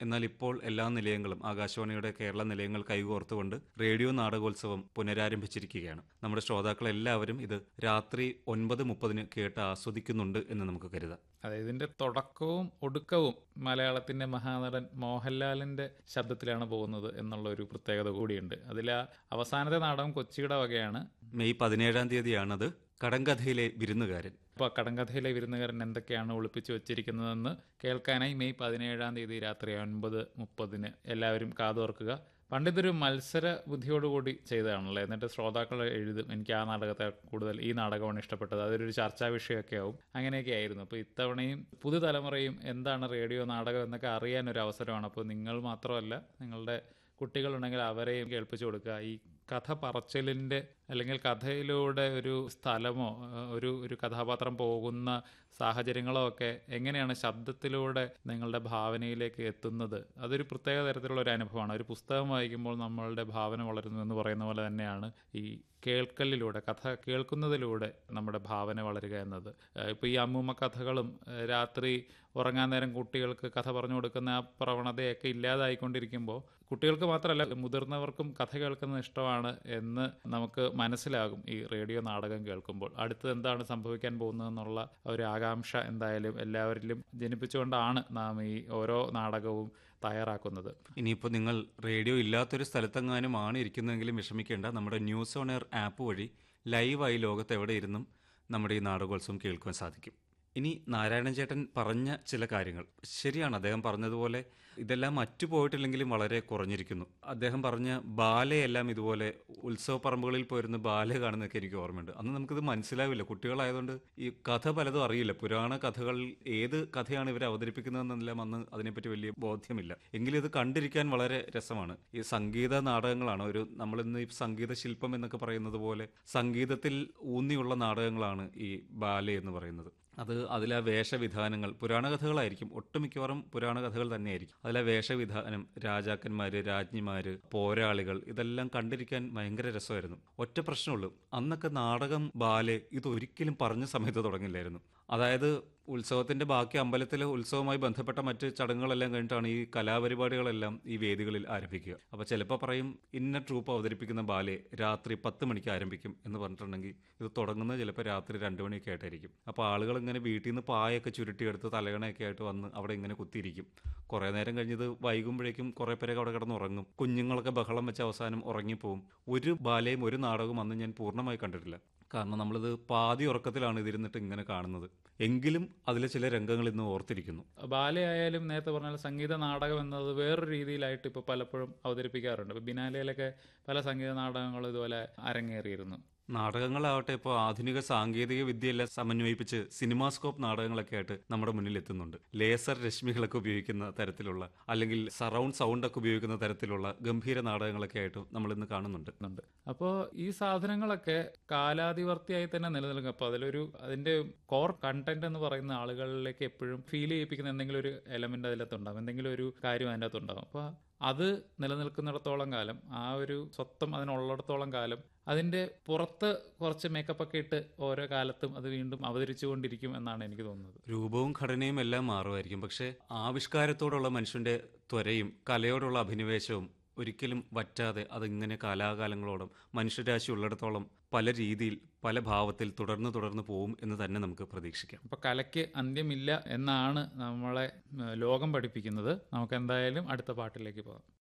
എന്നാൽ ഇപ്പോൾ എല്ലാ നിലയങ്ങളും ആകാശവാണിയുടെ കേരള നിലയങ്ങൾ കൈകോർത്തുകൊണ്ട് റേഡിയോ നാടകോത്സവം പുനരാരംഭിച്ചിരിക്കുകയാണ് നമ്മുടെ ശ്രോതാക്കൾ എല്ലാവരും ഇത് രാത്രി ഒൻപത് മുപ്പതിന് കേട്ട് ആസ്വദിക്കുന്നുണ്ട് എന്ന് നമുക്ക് കരുതാം അതെ ഇതിന്റെ തുടക്കവും ഒടുക്കവും മലയാളത്തിന്റെ മഹാനടൻ മോഹൻലാലിന്റെ ശബ്ദത്തിലാണ് പോകുന്നത് എന്നുള്ള ഒരു പ്രത്യേകത കൂടിയുണ്ട് അതിൽ ആ അവസാനത്തെ നാടകം കൊച്ചിയുടെ വകയാണ് മെയ് പതിനേഴാം തീയതിയാണത് കടങ്കഥയിലെ വിരുന്നുകാരൻ ഇപ്പോൾ കടങ്കഥയിലെ വിരുന്നുകാരൻ എന്തൊക്കെയാണ് ഒളിപ്പിച്ചു വെച്ചിരിക്കുന്നതെന്ന് കേൾക്കാനായി മെയ് പതിനേഴാം തീയതി രാത്രി ഒൻപത് മുപ്പതിന് എല്ലാവരും കാതോർക്കുക പണ്ടിതൊരു മത്സര ബുദ്ധിയോടുകൂടി ചെയ്തതാണല്ലോ എന്നിട്ട് ശ്രോതാക്കൾ എഴുതും എനിക്ക് ആ നാടകത്തെ കൂടുതൽ ഈ നാടകമാണ് ഇഷ്ടപ്പെട്ടത് അതൊരു ചർച്ചാ വിഷയമൊക്കെ ആവും അങ്ങനെയൊക്കെ ആയിരുന്നു അപ്പോൾ ഇത്തവണയും പുതുതലമുറയും എന്താണ് റേഡിയോ നാടകം എന്നൊക്കെ അറിയാൻ ഒരു അവസരമാണ് അപ്പോൾ നിങ്ങൾ മാത്രമല്ല നിങ്ങളുടെ കുട്ടികളുണ്ടെങ്കിൽ അവരെയും കേൾപ്പിച്ചു കൊടുക്കുക ഈ കഥ പറച്ചിലിൻ്റെ അല്ലെങ്കിൽ കഥയിലൂടെ ഒരു സ്ഥലമോ ഏഹ്, ഒരു ഒരു കഥാപാത്രം പോകുന്ന സാഹചര്യങ്ങളോ ഒക്കെ എങ്ങനെയാണ് ശബ്ദത്തിലൂടെ നിങ്ങളുടെ ഭാവനയിലേക്ക് എത്തുന്നത് അതൊരു പ്രത്യേക തരത്തിലുള്ള ഒരു അനുഭവമാണ് ഒരു പുസ്തകം വായിക്കുമ്പോൾ നമ്മളുടെ ഭാവന വളരുന്നു എന്ന് പറയുന്ന പോലെ തന്നെയാണ് ഈ കേൾക്കലിലൂടെ കഥ കേൾക്കുന്നതിലൂടെ നമ്മുടെ ഭാവന വളരുക എന്നത് ഏഹ്, ഇപ്പോൾ ഈ അമ്മൂമ്മ കഥകളും ഏഹ്, രാത്രി ഉറങ്ങാൻ നേരം കുട്ടികൾക്ക് കഥ പറഞ്ഞു കൊടുക്കുന്ന ആ പ്രവണതയൊക്കെ ഇല്ലാതായിക്കൊണ്ടിരിക്കുമ്പോൾ കുട്ടികൾക്ക് മാത്രമല്ല മുതിർന്നവർക്കും കഥ കേൾക്കുന്നത് ഇഷ്ടമാണ് എന്ന് നമുക്ക് മനസ്സിലാകും ഈ റേഡിയോ നാടകം കേൾക്കുമ്പോൾ അടുത്ത് എന്താണ് സംഭവിക്കാൻ പോകുന്നതെന്നുള്ള ഒരു ആകാംക്ഷ എന്തായാലും എല്ലാവരിലും ജനിപ്പിച്ചുകൊണ്ടാണ് നാം ഈ ഓരോ നാടകവും തയ്യാറാക്കുന്നത് ഇനിയിപ്പോൾ നിങ്ങൾ റേഡിയോ ഇല്ലാത്തൊരു സ്ഥലത്തെങ്ങാനും ആണ് ഇരിക്കുന്നതെങ്കിലും വിഷമിക്കേണ്ട നമ്മുടെ ന്യൂസ് ഓൺ എയർ ആപ്പ് വഴി ലൈവായി ലോകത്ത് എവിടെ ഇരുന്നും നമ്മുടെ ഈ നാടകോത്സവം കേൾക്കുവാൻ സാധിക്കും ഇനി നാരായണൻ ചേട്ടൻ പറഞ്ഞ ചില കാര്യങ്ങൾ ശരിയാണ് അദ്ദേഹം പറഞ്ഞതുപോലെ ഇതെല്ലാം മറ്റു പോയിട്ടില്ലെങ്കിലും വളരെ കുറഞ്ഞിരിക്കുന്നു അദ്ദേഹം പറഞ്ഞ ബാലയെല്ലാം ഇതുപോലെ ഉത്സവ പറമ്പുകളിൽ പോയിരുന്ന് ബാല കാണുന്നതൊക്കെ എനിക്ക് ഓർമ്മയുണ്ട് അന്ന് നമുക്കിത് മനസ്സിലാവില്ല കുട്ടികളായതുകൊണ്ട് ഈ കഥ പലതും അറിയില്ല പുരാണ കഥകൾ ഏത് കഥയാണ് ഇവർ അവതരിപ്പിക്കുന്നതെന്നെല്ലാം അന്ന് അതിനെപ്പറ്റി വലിയ ബോധ്യമില്ല എങ്കിലും ഇത് കണ്ടിരിക്കാൻ വളരെ രസമാണ് ഈ സംഗീത നാടകങ്ങളാണ് ഒരു നമ്മളിന്ന് ഈ സംഗീത ശില്പം എന്നൊക്കെ പറയുന്നത് പോലെ സംഗീതത്തിൽ ഊന്നിയുള്ള നാടകങ്ങളാണ് ഈ ബാലെ എന്ന് പറയുന്നത് അത് അതിലെ ആ വേഷവിധാനങ്ങൾ പുരാണ കഥകളായിരിക്കും ഒട്ടുമിക്കവാറും പുരാണ കഥകൾ തന്നെയായിരിക്കും അതിലെ വേഷവിധാനം രാജാക്കന്മാര് രാജ്ഞിമാര് പോരാളികൾ ഇതെല്ലാം കണ്ടിരിക്കാൻ ഭയങ്കര രസമായിരുന്നു ഒറ്റ പ്രശ്നമുള്ളൂ അന്നൊക്കെ നാടകം ബാലെ ഇത് ഒരിക്കലും പറഞ്ഞ സമയത്ത് തുടങ്ങില്ലായിരുന്നു അതായത് ഉത്സവത്തിന്റെ ബാക്കി അമ്പലത്തിലെ ഉത്സവവുമായി ബന്ധപ്പെട്ട മറ്റ് ചടങ്ങുകളെല്ലാം കഴിഞ്ഞിട്ടാണ് ഈ കലാപരിപാടികളെല്ലാം ഈ വേദികളിൽ ആരംഭിക്കുക അപ്പോൾ ചിലപ്പോൾ പറയും ഇന്ന ട്രൂപ്പ് അവതരിപ്പിക്കുന്ന ബാലെ രാത്രി പത്ത് മണിക്ക് ആരംഭിക്കും എന്ന് പറഞ്ഞിട്ടുണ്ടെങ്കിൽ ഇത് തുടങ്ങുന്നത് ചിലപ്പോൾ രാത്രി രണ്ട് മണിയൊക്കെ ആയിട്ടായിരിക്കും അപ്പോൾ ആളുകൾ ഇങ്ങനെ വീട്ടിൽ നിന്ന് പായൊക്കെ ചുരുട്ടിയെടുത്ത് തലകണയൊക്കെ ആയിട്ട് വന്ന് അവിടെ ഇങ്ങനെ കുത്തിയിരിക്കും കുറേ നേരം കഴിഞ്ഞത് വൈകുമ്പോഴേക്കും കുറേ പേരൊക്കെ അവിടെ കിടന്ന് ഉറങ്ങും കുഞ്ഞുങ്ങളൊക്കെ ബഹളം വെച്ച് അവസാനം ഉറങ്ങിപ്പോവും ഒരു ബാലയും ഒരു നാടകവും അന്ന് ഞാൻ പൂർണ്ണമായി കണ്ടിട്ടില്ല കാരണം നമ്മളിത് പാതി ഉറക്കത്തിലാണ് ഇതിരുന്നിട്ട് ഇങ്ങനെ കാണുന്നത് എങ്കിലും അതിലെ ചില രംഗങ്ങൾ ഇന്ന് ഓർത്തിരിക്കുന്നു ബാലയായാലും നേരത്തെ പറഞ്ഞ പോലെ സംഗീത നാടകം എന്നത് വേറൊരു രീതിയിലായിട്ട് ഇപ്പോൾ പലപ്പോഴും അവതരിപ്പിക്കാറുണ്ട് ഇപ്പോൾ ബിനാലയിലൊക്കെ പല സംഗീത നാടകങ്ങളും ഇതുപോലെ അരങ്ങേറിയിരുന്നു നാടകങ്ങളാവട്ടെ ഇപ്പോൾ ആധുനിക സാങ്കേതിക വിദ്യയെല്ലാം സമന്വയിപ്പിച്ച് സിനിമാസ്കോപ്പ് നാടകങ്ങളൊക്കെ ആയിട്ട് നമ്മുടെ മുന്നിൽ എത്തുന്നുണ്ട് ലേസർ രശ്മികളൊക്കെ ഉപയോഗിക്കുന്ന തരത്തിലുള്ള അല്ലെങ്കിൽ സറൗണ്ട് സൗണ്ട് ഒക്കെ ഉപയോഗിക്കുന്ന തരത്തിലുള്ള ഗംഭീര നാടകങ്ങളൊക്കെ ആയിട്ട് നമ്മൾ ഇന്ന് കാണുന്നുണ്ട് ഉണ്ട് അപ്പോൾ ഈ സാധനങ്ങളൊക്കെ കാലാതിവർത്തിയായി തന്നെ നിലനിൽക്കും അപ്പോൾ അതിലൊരു അതിന്റെ കോർ കണ്ടന്റ് എന്ന് പറയുന്ന ആളുകളിലേക്ക് എപ്പോഴും ഫീൽ ചെയ്യിപ്പിക്കുന്ന എന്തെങ്കിലും ഒരു എലമെന്റ് അതിനകത്തുണ്ടാകും എന്തെങ്കിലും ഒരു കാര്യം അതിൻ്റെ അകത്തുണ്ടാകും അപ്പോൾ അത് നിലനിൽക്കുന്നിടത്തോളം കാലം ആ ഒരു സ്വത്വം അതിനുള്ളിടത്തോളം കാലം അതിന്റെ പുറത്ത് കുറച്ച് മേക്കപ്പ് ഒക്കെ ഇട്ട് ഓരോ കാലത്തും അത് വീണ്ടും അവതരിച്ചുകൊണ്ടിരിക്കും എന്നാണ് എനിക്ക് തോന്നുന്നത് രൂപവും ഘടനയും എല്ലാം മാറുമായിരിക്കും പക്ഷേ ആവിഷ്കാരത്തോടുള്ള മനുഷ്യന്റെ ത്വരയും കലയോടുള്ള അഭിനിവേശവും ഒരിക്കലും വറ്റാതെ അതിങ്ങനെ കാലാകാലങ്ങളോളം മനുഷ്യരാശി ഉള്ളിടത്തോളം പല രീതിയിൽ പല ഭാവത്തിൽ തുടർന്ന് തുടർന്ന് പോവും എന്ന് തന്നെ നമുക്ക് പ്രതീക്ഷിക്കാം അപ്പോൾ കലയ്ക്ക് അന്ത്യമില്ല എന്നാണ് നമ്മളെ ഏഹ്, ലോകം പഠിപ്പിക്കുന്നത് നമുക്ക് എന്തായാലും അടുത്ത പാട്ടിലേക്ക് പോകാം